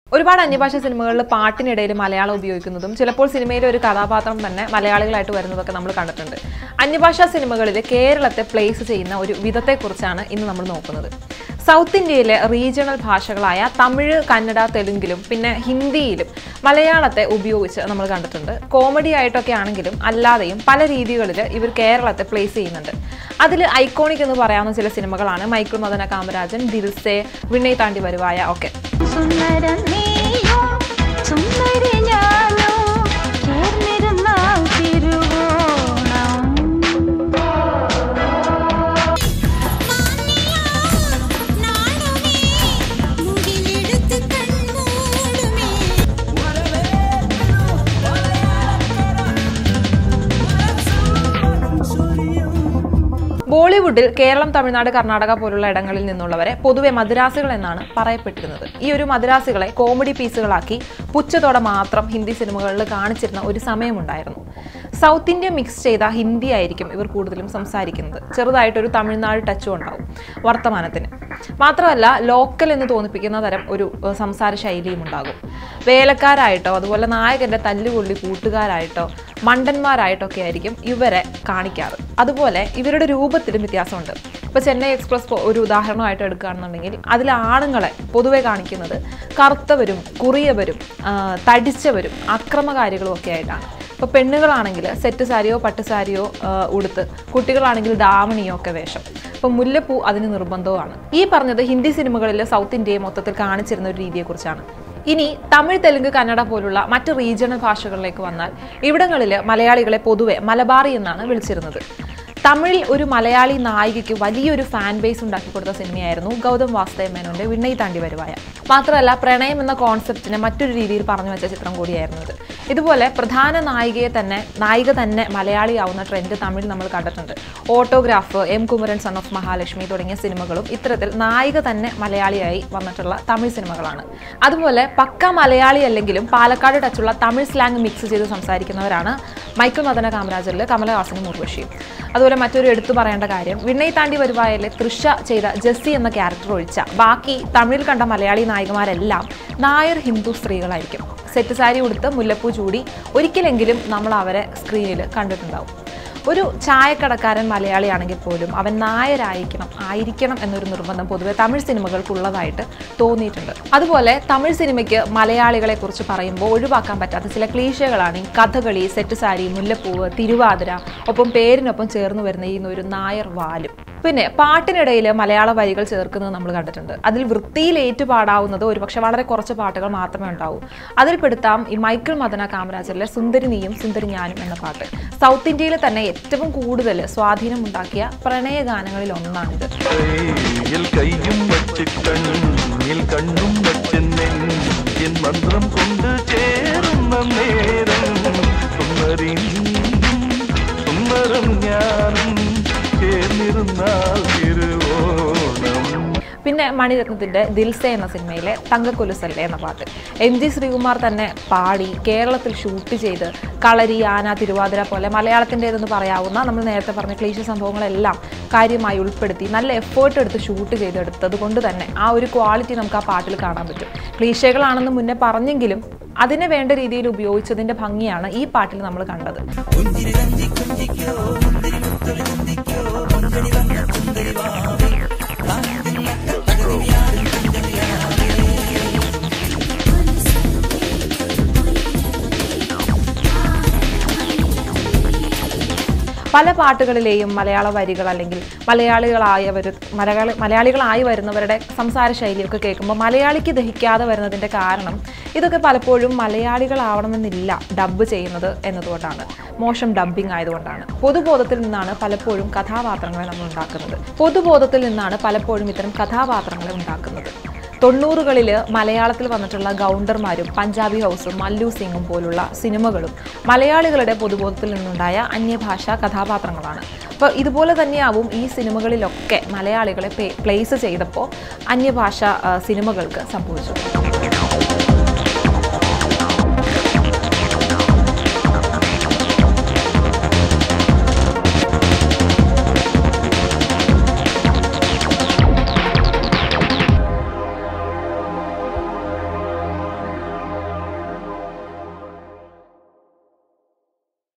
ഒരുപാട് അന്യഭാഷ സിനിമകളിൽ പാട്ടിനിടയിൽ മലയാളം ഉപയോഗിക്കുന്നതും ചിലപ്പോൾ സിനിമയിലെ ഒരു കഥാപാത്രം തന്നെ മലയാളികളായിട്ട് വരുന്നതൊക്കെ നമ്മൾ കണ്ടിട്ടുണ്ട് അന്യഭാഷാ സിനിമകളിൽ കേരളത്തെ പ്ലേസ് ചെയ്യുന്ന ഒരു വിധത്തെക്കുറിച്ചാണ് ഇന്ന് നമ്മൾ നോക്കുന്നത് സൗത്ത് ഇന്ത്യയിലെ റീജിയണൽ ഭാഷകളായ തമിഴ് കന്നഡ തെലുങ്കിലും പിന്നെ ഹിന്ദിയിലും മലയാളത്തെ ഉപയോഗിച്ച് നമ്മൾ കണ്ടിട്ടുണ്ട് കോമഡി ആയിട്ടൊക്കെ ആണെങ്കിലും അല്ലാതെയും പല രീതികളിൽ ഇവർ കേരളത്തെ പ്ലേസ് ചെയ്യുന്നുണ്ട് അതിൽ ഐക്കോണിക് എന്ന് പറയാവുന്ന ചില സിനിമകളാണ് മൈക്കിൾ മദന കാമരാജൻ ദിൽസെ വിണ്ണയ് താണ്ടി വരുവായ ഒക്കെ സുന്ദരം നീയും സുന്ദരി ഞാനും ചേർന്നിരുന്നാൽ തിരുവോണം நானுமே முகிலெடுத்து கண்மூடுமே ബോളിവുഡിൽ കേരളം തമിഴ്നാട് കർണാടക പോലുള്ള ഇടങ്ങളിൽ നിന്നുള്ളവരെ പൊതുവെ മദ്രാസികൾ എന്നാണ് പറയപ്പെട്ടിരുന്നത് ഈ ഒരു മദ്രാസികളെ കോമഡി പീസുകളാക്കി പുച്ഛത്തോടെ മാത്രം ഹിന്ദി സിനിമകളിൽ കാണിച്ചിരുന്ന ഒരു സമയമുണ്ടായിരുന്നു സൗത്ത് ഇന്ത്യ മിക്സ് ചെയ്ത ഹിന്ദി ആയിരിക്കും ഇവർ കൂടുതലും സംസാരിക്കുന്നത് ചെറുതായിട്ടൊരു തമിഴ്നാട് ടച്ചും ഉണ്ടാവും വർത്തമാനത്തിന് മാത്രമല്ല ലോക്കൽ എന്ന് തോന്നിപ്പിക്കുന്ന തരം ഒരു ഏഹ്, സംസാര ശൈലിയും ഉണ്ടാകും വേലക്കാരായിട്ടോ അതുപോലെ നായകന്റെ തല്ലുകൊള്ളി കൂട്ടുകാരായിട്ടോ മണ്ടന്മാരായിട്ടൊക്കെ ആയിരിക്കും ഇവരെ കാണിക്കാറ് അതുപോലെ ഇവരുടെ രൂപത്തിലും വ്യത്യാസമുണ്ട് ഇപ്പോൾ ചെന്നൈ എക്സ്പ്രസ് പോ- ഒരു ഉദാഹരണമായിട്ട് എടുക്കുകയാണെന്നുണ്ടെങ്കിൽ അതിലെ ആണുങ്ങളെ പൊതുവെ കാണിക്കുന്നത് കറുത്തവരും കുറിയവരും ആ, തടിച്ചവരും അക്രമകാരികളും ഒക്കെ ആയിട്ടാണ് ഇപ്പോൾ പെണ്ണുങ്ങളാണെങ്കിൽ സെറ്റ് സാരിയോ പട്ട് സാരിയോ ആ, ഉടുത്ത് കുട്ടികളാണെങ്കിൽ ദാവണിയോ ഒക്കെ വേഷം അപ്പോൾ മുല്ലപ്പൂ അതിന് നിർബന്ധവുമാണ് ഈ പറഞ്ഞത് ഹിന്ദി സിനിമകളിൽ സൗത്ത് ഇന്ത്യയെ മൊത്തത്തിൽ കാണിച്ചിരുന്ന ഒരു രീതിയെക്കുറിച്ചാണ് ഇനി തമിഴ് തെലുങ്ക് കന്നഡ പോലുള്ള മറ്റ് റീജിയണൽ ഭാഷകളിലേക്ക് വന്നാൽ ഇവിടങ്ങളിൽ മലയാളികളെ പൊതുവെ മലബാറി എന്നാണ് വിളിച്ചിരുന്നത് തമിഴിൽ ഒരു മലയാളി നായികയ്ക്ക് വലിയൊരു ഫാൻ ബേസ് ഉണ്ടാക്കി കൊടുത്ത സിനിമയായിരുന്നു ഗൗതം വാസുദേവ് മേനോന്റെ വിണ്ണയി താണ്ടി വരുവായ മാത്രമല്ല പ്രണയം എന്ന കോൺസെപ്റ്റിനെ മറ്റൊരു രീതിയിൽ പറഞ്ഞു വെച്ച ചിത്രം കൂടിയായിരുന്നു ഇത് ഇതുപോലെ പ്രധാന നായികയെ തന്നെ നായിക തന്നെ മലയാളിയാവുന്ന ട്രെൻഡ് തമിഴ് നമ്മൾ കണ്ടിട്ടുണ്ട് autograph M Kumaran son of Mahalakshmi തുടങ്ങിയ സിനിമകളും ഇത്തരത്തിൽ നായിക തന്നെ മലയാളിയായി വന്നിട്ടുള്ള തമിഴ് സിനിമകളാണ് അതുപോലെ പക്ക മലയാളി അല്ലെങ്കിലും പാലക്കാട് ടച്ചുള്ള തമിഴ് സ്ലാങ് മിക്സ് ചെയ്ത് സംസാരിക്കുന്നവരാണ് മൈക്കിൾ മദന കാമരാജറിൽ കമലഹാസനും ഉർവശിയും അതുപോലെ മറ്റൊരു എടുത്തു പറയേണ്ട കാര്യം വിണ്ണയി താണ്ടി വരുവായയിലെ തൃഷ ചെയ്ത ജെസ്സി എന്ന ക്യാരക്ടർ ഒഴിച്ച ബാക്കി തമിഴിൽ കണ്ട മലയാളി നായികമാരെല്ലാം നായർ ഹിന്ദു സ്ത്രീകളായിരിക്കും സെറ്റ് സാരി ഉടുത്ത് മുല്ലപ്പൂ ചൂടി ഒരിക്കലെങ്കിലും നമ്മൾ അവരെ സ്ക്രീനിൽ കണ്ടിട്ടുണ്ടാവും ഒരു ചായക്കടക്കാരൻ മലയാളിയാണെങ്കിൽ പോലും അവൻ നായരായിരിക്കണം ആയിരിക്കണം എന്നൊരു നിർബന്ധം പൊതുവെ തമിഴ് സിനിമകൾക്കുള്ളതായിട്ട് തോന്നിയിട്ടുണ്ട് അതുപോലെ തമിഴ് സിനിമയ്ക്ക് മലയാളികളെ കുറിച്ച് പറയുമ്പോൾ ഒഴിവാക്കാൻ പറ്റാത്ത ചില ക്ലീശകളാണ് ഈ കഥകളി സെറ്റ് സാരി മുല്ലപ്പൂവ് തിരുവാതിര ഒപ്പം പേരിനൊപ്പം ചേർന്ന് വരുന്ന ഈ ഒരു നായർ വാലും പിന്നെ പാട്ടിനിടയിൽ മലയാള വരികൾ ചേർക്കുന്നത് നമ്മൾ കണ്ടിട്ടുണ്ട് അതിൽ വൃത്തിയിൽ ഏറ്റുപാടാവുന്നത് ഒരുപക്ഷെ വളരെ കുറച്ച് പാട്ടുകൾ മാത്രമേ ഉണ്ടാവൂ അതിൽപ്പെടുത്താം ഈ മൈക്കിൾ മദന കാമരാജറിലെ സുന്ദരി നീയും സുന്ദരി ഞാനും എന്ന പാട്ട് സൗത്ത് ഇന്ത്യയിൽ തന്നെ ഏറ്റവും കൂടുതൽ സ്വാധീനമുണ്ടാക്കിയ പ്രണയ ഗാനങ്ങളിൽ ഒന്നാണിത് കയ്യിൽ കൈയും വച്ച് കണ്ണിൽ കണ്ണും വച്ച് നെഞ്ചിൻ മന്ത്രം കൊണ്ട് ചേരുന്ന നേരം സുന്ദരി നീയും സുന്ദരം ഞാനും ചേർന്നിരുന്നാൽ തിരുവോണം പിന്നെ മണിരത്നത്തിന്റെ ദിൽസെ എന്ന സിനിമയിലെ തങ്കക്കൊലുസല്ലേ എന്ന പാട്ട് എം ജി ശ്രീകുമാർ തന്നെ പാടി കേരളത്തിൽ ഷൂട്ട് ചെയ്ത് കളരി ആന തിരുവാതിര പോലെ മലയാളത്തിൻ്റെതെന്ന് പറയാവുന്ന നമ്മൾ നേരത്തെ പറഞ്ഞ ക്ലീശ സംഭവങ്ങളെല്ലാം കാര്യമായി ഉൾപ്പെടുത്തി നല്ല എഫേർട്ട് എടുത്ത് ഷൂട്ട് ചെയ്തെടുത്തത് കൊണ്ട് തന്നെ ആ ഒരു ക്വാളിറ്റി നമുക്ക് ആ പാട്ടിൽ കാണാൻ പറ്റും ക്ലീശകളാണെന്ന് മുന്നേ പറഞ്ഞെങ്കിലും അതിനെ വേണ്ട രീതിയിൽ ഉപയോഗിച്ചതിന്റെ ഭംഗിയാണ് ഈ പാട്ടിൽ നമ്മൾ കണ്ടത് പല പാട്ടുകളിലെയും മലയാള വരികൾ അല്ലെങ്കിൽ മലയാളികളായവർ മലയാളി മലയാളികളായി വരുന്നവരുടെ സംസാര ശൈലിയൊക്കെ കേൾക്കുമ്പോൾ മലയാളിക്ക് ദഹിക്കാതെ വരുന്നതിൻ്റെ കാരണം ഇതൊക്കെ പലപ്പോഴും മലയാളികളാവണമെന്നില്ല ഡബ്ബ് ചെയ്യുന്നത് എന്നതുകൊണ്ടാണ് മോശം ഡബ്ബിംഗ് ആയതുകൊണ്ടാണ് പൊതുബോധത്തിൽ നിന്നാണ് പലപ്പോഴും കഥാപാത്രങ്ങളെ നമ്മൾ ഉണ്ടാക്കുന്നത് പൊതുബോധത്തിൽ നിന്നാണ് പലപ്പോഴും ഇത്തരം കഥാപാത്രങ്ങളെ ഉണ്ടാക്കുന്നത് തൊണ്ണൂറുകളിൽ മലയാളത്തിൽ വന്നിട്ടുള്ള ഗൗണ്ടർമാരും പഞ്ചാബി ഹൗസും മല്ലു സിംഗും പോലുള്ള സിനിമകളും മലയാളികളുടെ പൊതുബോധത്തിൽ നിന്നുണ്ടായ അന്യഭാഷാ കഥാപാത്രങ്ങളാണ് അപ്പോൾ ഇതുപോലെ തന്നെയാവും ഈ സിനിമകളിലൊക്കെ മലയാളികളെ പ്ലേസ് ചെയ്തപ്പോൾ അന്യഭാഷ ആ, സിനിമകൾക്ക് സംഭവിച്ചു